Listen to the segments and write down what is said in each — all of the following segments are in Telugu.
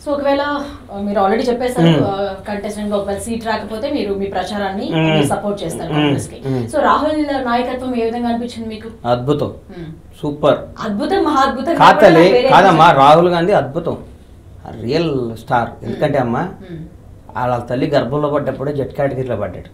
సో ఒకవేళ ఆ, మీరు ఆల్రెడీ చెప్పేశారు కంటెస్టెంట్ గా ఒకవేళ సీట్ రాకపోతే మీరు మీ ప్రచారాన్ని మ్మ్. సపోర్ట్ చేస్తారు మ్మ్. కాంగ్రెస్ కి మ్మ్. సో రాహుల్ నాయకత్వం ఏ విధంగా అనిపించింది మీకు అద్భుతం మ్మ్. సూపర్ అద్భుతం మహా అద్భుతం కాతలే కాదమ్మా రాహుల్ గాంధీ అద్భుతం రియల్ స్టార్ ఎందుకంటే అమ్మా వాళ్ళ తల్లి గర్భంలో పడ్డప్పుడే జెట్ కేటగిరీలో పడ్డాడు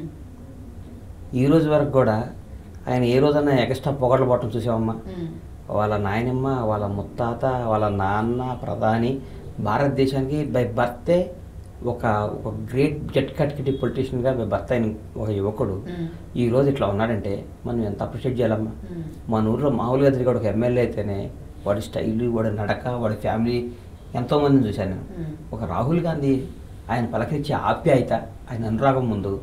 ఈ రోజు వరకు కూడా ఆయన ఏ రోజన్నా ఎక్స్ట్రా పొగట్లు పట్టడం చూసామమ్మా వాళ్ళ నాయనమ్మ వాళ్ళ ముత్తాత వాళ్ళ నాన్న ప్రధాని భారతదేశానికి బై బర్తే ఒక ఒక గ్రేట్ జెట్ కేటగిరీ పొలిటీషియన్గా బై బర్త్ అయిన ఒక యువకుడు ఈ రోజు ఇట్లా ఉన్నాడంటే మనం ఎంత అప్రిషియేట్ చేయాలమ్మా మన ఊర్లో మామూలుగా తిరిగి ఒక ఎమ్మెల్యే అయితేనే వాడి స్టైలు వాడి నడక వాడి ఫ్యామిలీ ఎంతోమందిని చూశాను నేను ఒక రాహుల్ గాంధీ ఆయన పలకరించే ఆప్యాయత ఆయన అనురాగం ముందు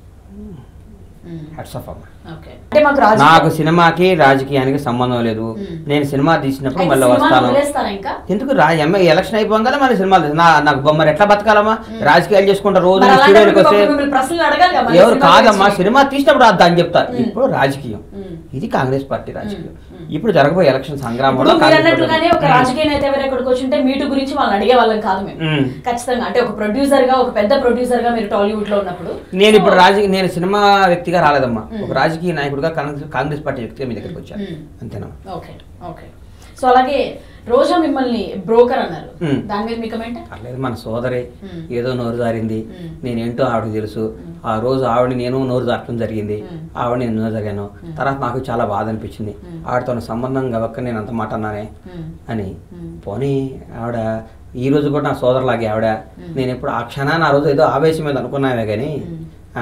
హ్యాట్స్ ఆఫ్ అమ్మా ఓకే అంటే మాకు రాజు నాకు సినిమాకి రాజకీయానికి సంబంధం లేదు మ్మ్. నేను సినిమా తీసినప్పుడు అయితే మళ్ళీ సినిమాలు వస్తాను వదిలేస్తారా ఇంకా ఎందుకు రా ఎమ్మె ఎలక్షన్ అయిపోగానే మళ్ళీ సినిమాలు తీస్తా. నా నాకు బొమ్మరు ఎట్లా బతకాలమ్మా రాజకీయాలు చేసుకుంటా రోజు మరి అలాంటప్పుడు స్టూడియోకి వస్తే ఇంకొకరు మిమ్మల్ని ప్రశ్నలు అడగాలి కదా, మరి ఎవరు సినిమా కాదమ్మా గురించి. సినిమా తీసినప్పుడు అద్దా అని చెప్తా మ్మ్. ఇప్పుడు రాజకీయం మ్మ్. ఇది కాంగ్రెస్ పార్టీ రాజకీయం మ్మ్. ఇప్పుడు జరగబోయే ఎలక్షన్ ఇప్పుడు సంగ్రామంలో మీరు కాంగ్రెస్ అన్నట్లుగానే ఒక పార్టీ- రాజకీయ నేత ఎవరు ఎక్కడికి వచ్చి ఉంటే మీటు గురించి వాళ్ళని అడిగే వాళ్ళం కాదు మేము మ్మ్. ఖచ్చితంగా అంటే ఒక ప్రొడ్యూసర్ గా ఒక పెద్ద ప్రొడ్యూసర్ గా మీరు టాలీవుడ్ లో ఉన్నప్పుడు నేను సో- ఇప్పుడు రాజకీయ నేను సినిమా వ్యక్తిగా రాలేదమ్మా మ్మ్. ఒక రాజకీయ నాయకుడిగా కాంగ్రెస్ కాంగ్రెస్ పార్టీ వ్యక్తిగా మీ దగ్గరికి వచ్చాను మ్మ్. అంతేనా ఓకే ఓకే సో అలాగే రోజా మిమ్మల్ని బ్రోకర్ అన్నారు మ్మ్. దాని మీద మీ కమెంట్ పర్లేదు మన సోదరే మ్మ్. ఏదో నోరు జారింది మ్మ్. నేనేంటో ఆవిడకి తెలుసు ఆ రోజు ఆవిడని నేను నోరు జారటం జరిగింది మ్మ్. ఆవిడ నేను నోరు జరిగాను తర్వాత నాకు చాలా బాధ అనిపించింది మ్మ్. ఆవిడతో ఉన్న సంబంధం గవక్క నేను అంత మాట అన్నానే మ్మ్. అని మ్మ్. పోనీ ఆవిడ ఈ రోజు కూడా నా సోదరులాగే ఆవిడ మ్మ్. నేను ఎప్పుడు ఆ క్షణాన్ని ఆ రోజు ఏదో ఆవేశం మీద అనుకున్నావే కానీ మ్మ్. ఆ,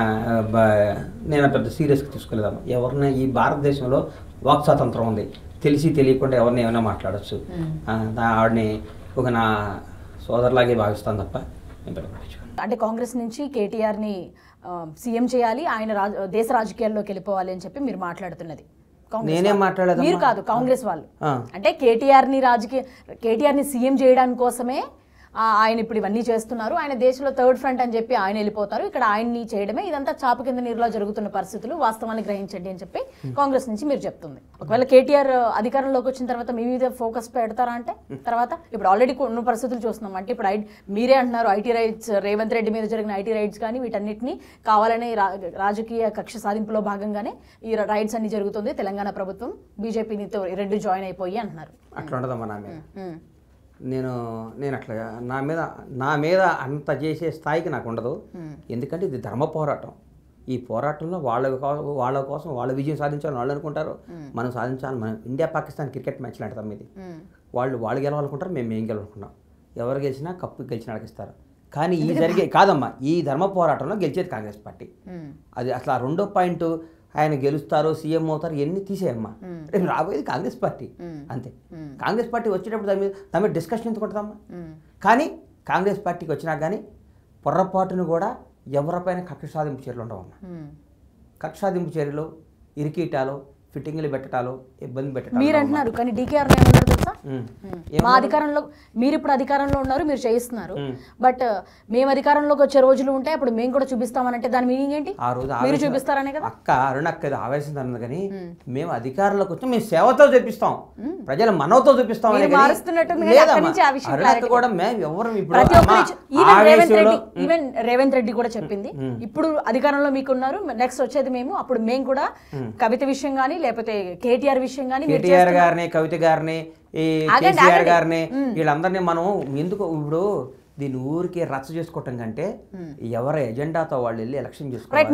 బ- నేను పెద్ద సీరియస్గా తీసుకెళ్దాము ఎవరిని ఈ భారతదేశంలో వాక్ స్వాతంత్రం ఉంది తెలిసి తెలియకుండా ఎవరిని ఏమైనా మాట్లాడచ్చు మ్మ్. ఆవిడని ఒక నా సోదరులాగే భావిస్తాను తప్ప నేను పెద్ద పట్టించుకోను. అంటే కాంగ్రెస్ నుంచి కేటీఆర్ ని సీఎం చేయాలి ఆయన రాజ- దేశ రాజకీయాల్లోకి వెళ్ళిపోవాలి అని చెప్పి మీరు మాట్లాడుతున్నది కాంగ్రెస్ నేనేం వాళ్ళు. మాట్లాడలేదమ్మా. మీరు కాదు కాంగ్రెస్ వాళ్ళు ఆ. అంటే కేటీఆర్ ని రాజకీయ కేటీఆర్ ని సీఎం చేయడానికి కోసమే ఆ, ఆయన ఇప్పుడు ఇవన్నీ చేస్తున్నారు ఆయన దేశంలో థర్డ్ ఫ్రంట్ అని చెప్పి ఆయన వెళ్ళిపోతారు ఇక్కడ ఆయన్ని చేయడమే ఇదంతా చాప కింద నీరులో జరుగుతున్న పరిస్థితులు వాస్తవాన్ని గ్రహించండి అని చెప్పి కాంగ్రెస్ నుంచి మీరు చెప్తుంది ఒకవేళ కేటీఆర్ అధికారంలోకి వచ్చిన తర్వాత మీ మీద ఫోకస్ పెడతారా అంటే తర్వాత ఇప్పుడు ఆల్రెడీ ఉన్న పరిస్థితులు చూస్తున్నాం అంటే ఇప్పుడు ఐ మీరే అంటున్నారు ఐటీ రైట్స్ రేవంత్ రెడ్డి మీద జరిగిన ఐటీ రైట్స్ కానీ వీటన్నిటిని కావాలనే రా- రాజకీయ కక్ష సాధింపులో భాగంగానే ఈ రైట్స్ అన్ని జరుగుతుంది తెలంగాణ ప్రభుత్వం బీజేపీనితో రెండు జాయిన్ అయిపోయి అంటున్నారు అట్లా ఉండదమ్మా నా మీద ఉమ్, నేను నేను అట్లా నా మీద నా మీద అంత చేసే స్థాయికి నాకు ఉండదు ఉమ్, ఎందుకంటే ఇది ధర్మ పోరాటం ఈ పోరాటంలో వాళ్ళ కో- వాళ్ళ కోసం వాళ్ళ విజయం సాధించాలని వాళ్ళు అనుకుంటారు మనం సాధించాలి మనం ఇండియా పాకిస్తాన్ క్రికెట్ మ్యాచ్ లాంటిది ఇది ఉమ్. వాళ్ళు వాళ్ళు గెలవాలనుకుంటారు మేము మేము గెలవాలనుకుంటాం ఎవరు గెలిచినా కప్పు గెలిచిన అడిగిస్తారు కానీ ఈ జరిగే కాదమ్మా ఈ ధర్మ పోరాటంలో గెలిచేది కాంగ్రెస్ పార్టీ ఉమ్, అది అసలు ఆ రెండో పాయింట్ ఆయన గెలుస్తారు సీఎం అవుతారు ఎన్ని తీసేయమ్మా రేపు రాబోయేది కాంగ్రెస్ పార్టీ మ్మ్. అంతే మ్మ్. కాంగ్రెస్ పార్టీ వచ్చేటప్పుడు దాని మీద దాని మీద డిస్కషన్ ఎందుకు ఉంటుందమ్మా ఉమ్, కానీ కాంగ్రెస్ పార్టీకి వచ్చినా కానీ పొర్రపాటును కూడా ఎవరిపైన కక్ష సాధింపు చర్యలు ఉండవమ్మా ఉమ్. కక్ష సాధింపు చర్యలు ఇరికీటాలు ఫిట్టింగ్లు పెట్టడాలు ఇబ్బంది పెట్టడాలు మీరు ఉండవమ్మా. అంటున్నారు కానీ డీకేఆర్ ఏమన్నారు తెలుసా మ్మ్. ఉమ్. మా అధికారంలో మీరు ఇప్పుడు అధికారంలో ఉన్నారు మీరు చేయిస్తున్నారు మ్మ్. బట్ మేము అధికారంలోకి వచ్చే రోజులు ఉంటాయి అప్పుడు మేము కూడా చూపిస్తామనంటే దాని మీనింగ్ ఏంటి ఆ రోజు మీరు ఆవేశం- చూపిస్తారనే కదా అక్క అరుణ అక్క ఏదో ఆవేశం అన్నది కానీ మేము అధికారంలోకి వచ్చి మేము సేవతో చూపిస్తాం ప్రజల మనవతో చూపిస్తాం అనే మీరు కానీ మారుస్తున్నట్టుంది కానీ అక్కడి లేదమ్మా. నుంచి ఆ విషయం అరుణ అక్క clarity కూడా మేము ఎవరు ఇప్పుడు ప్రతి అమ్మా, ఒక్కరు ఈవెన్ రేవంత్ ఆవేశంలో రెడ్డి ఈవెన్ రేవంత్ రెడ్డి కూడా చెప్పింది ఇప్పుడు అధికారంలో మీకు ఉన్నారు నెక్స్ట్ వచ్చేది మేము అప్పుడు మేము కూడా కవిత విషయం కానీ లేకపోతే కేటీఆర్ విషయం కానీ మీరు కేటీఆర్ గారిని కవిత గారిని ఈ ఆగండి, కేసీఆర్ ఆగండి. గారిని వీళ్ళందరినీ మనం ఎందుకు ఇప్పుడు దీని ఊరికి రచ్చ చేసుకోవటం కంటే ఎవరి ఎజెండాతో వాళ్ళు వెళ్ళి ఎలక్షన్ చేసుకోవాలి